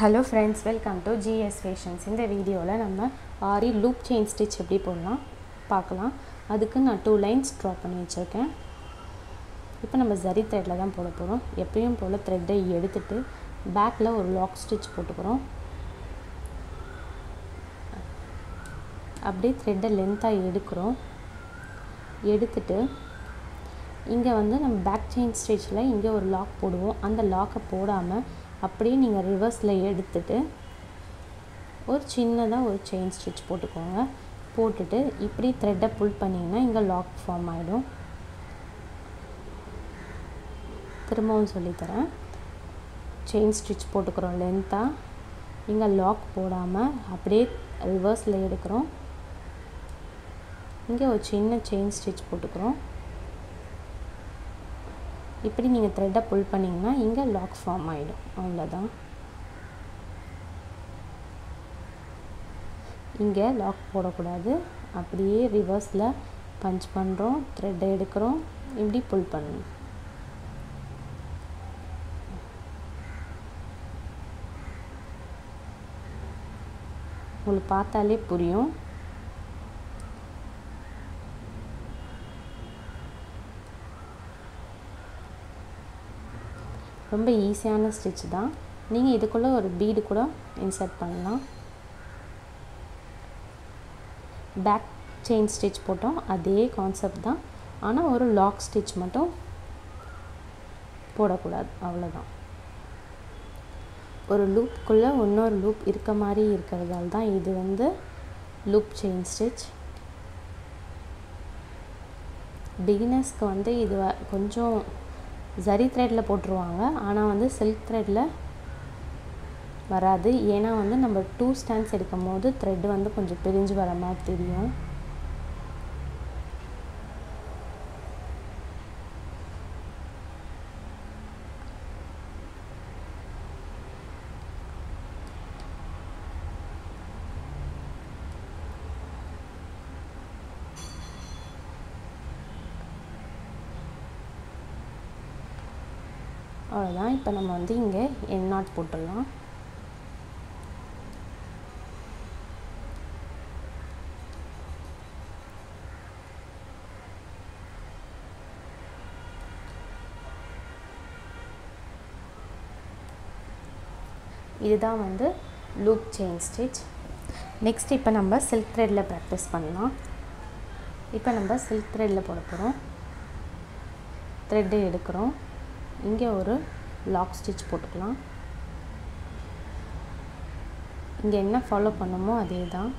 hello friends welcome to G S fashions இந்த வீடியோவில் நம்ம ஆரி லூப் செயின் ஸ்டிச் எப்படி போடலாம் பார்க்கலாம் அதுக்கு நான் டூ லைன்ஸ் ட்ரா பண்ணி வச்சுருக்கேன் இப்போ நம்ம ஜரி த்ரெட்டில் தான் போட போகிறோம் எப்பயும் போல் த்ரெட்டை எடுத்துட்டு பேக்கில் ஒரு லாக் ஸ்டிச் போட்டுக்கிறோம் அப்படியே த்ரெட்டை லென்த்தாக எடுக்கிறோம் எடுத்துட்டு இங்கே வந்து நம்ம பேக் செயின் ஸ்டிச்சில் இங்கே ஒரு லாக் போடுவோம் அந்த லாக்கை போடாமல் அப்படியே நீங்கள் ரிவர்ஸில் எடுத்துட்டு ஒரு சின்னதாக ஒரு செயின் ஸ்டிச் போட்டுக்கோங்க போட்டுட்டு இப்படி த்ரெட்டை புல் பண்ணிங்கன்னா இங்கே லாக் ஃபார்ம் ஆகிடும் திரும்பவும் சொல்லித்தரேன் செயின் ஸ்டிச் போட்டுக்கிறோம் லென்த்தாக இங்கே லாக் போடாமல் அப்படியே ரிவர்ஸில் எடுக்கிறோம் இங்கே ஒரு சின்ன செயின் ஸ்டிச் போட்டுக்கிறோம் இப்படி நீங்கள் த்ரெட்டை புல் பண்ணிங்கன்னா இங்கே லாக் ஃபார்ம் ஆகிடும் அவ்வளோதான் இங்கே லாக் போடக்கூடாது அப்படியே ரிவர்ஸில் பஞ்ச் பண்ணுறோம் த்ரெட்டை எடுக்கிறோம் இப்படி புல் பண்ணணும் உங்களுக்கு பார்த்தாலே புரியும் ரொம்ப ஈஸியான ஸ்டிச் தான் நீங்கள் இதுக்குள்ளே ஒரு பீடு கூட இன்சர்ட் பண்ணலாம் பேக் செயின் ஸ்டிச் போட்டோம் அதே கான்செப்ட் தான் ஆனால் ஒரு லாக் ஸ்டிச் மட்டும் போடக்கூடாது அவ்வளோதான் ஒரு லூப்புக்குள்ளே இன்னொரு லூப் இருக்க மாதிரி இருக்கிறதால தான் இது வந்து லூப் செயின் ஸ்டிச் பிகினர்ஸ்க்கு வந்து இது கொஞ்சம் ஜரி த்ரெட்டில் போட்டுருவாங்க ஆனால் வந்து சில்க் த்ரெட்டில் வராது ஏன்னா வந்து நம்ம டூ ஸ்டாண்ட்ஸ் எடுக்கும் போது த்ரெட் வந்து கொஞ்சம் பிரிஞ்சு வர மாதிரி தெரியும் அவ்வளோதான் இப்போ நம்ம வந்து இங்கே என் நாட் போட்டுடலாம் இதுதான் வந்து லூப் செயின் ஸ்டிச் நெக்ஸ்ட் இப்போ நம்ம சில்க் த்ரெட்டில் ப்ராக்டிஸ் பண்ணலாம் இப்போ நம்ம சில்க் த்ரெட்டில் போட போகிறோம் த்ரெட்டு எடுக்கிறோம் இங்கே ஒரு லாக் ஸ்டிச் போட்டுக்கலாம் இங்கே என்ன ஃபாலோ பண்ணுமோ அதே தான்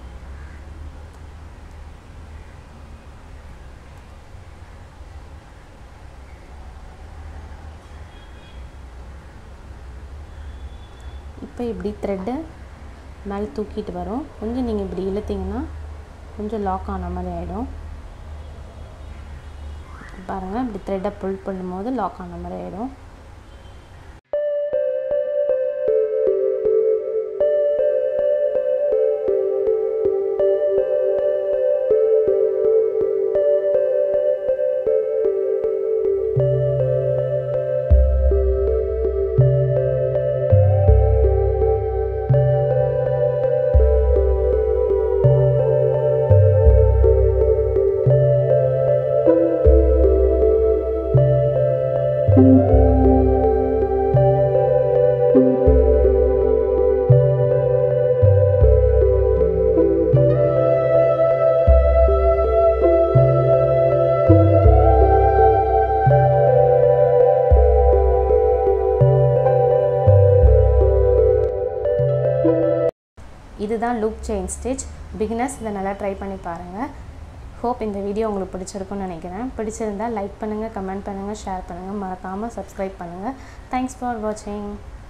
இப்போ இப்படி த்ரெட்டை மேலே தூக்கிட்டு வரும் கொஞ்சம் நீங்கள் இப்படி இழுத்தீங்கன்னா கொஞ்சம் லாக் ஆன மாதிரி ஆகிடும் பாருங்கள் இப்படி த்ரெட்டை புல் பண்ணும்போது லாக் ஆன மாதிரி ஆகிடும் இதுதான் லூப் செயின் ஸ்டிச் பிகினர்ஸ் இதை நல்லா ட்ரை பண்ணி பாருங்கள் ஹோப் இந்த வீடியோ உங்களுக்கு பிடிச்சிருக்குன்னு நினைக்கிறேன் பிடிச்சிருந்தால் லைக் பண்ணுங்கள் கமெண்ட் பண்ணுங்கள் ஷேர் பண்ணுங்கள் மறக்காமல் சப்ஸ்கிரைப் பண்ணுங்கள் தேங்க்ஸ் ஃபார் வாட்சிங்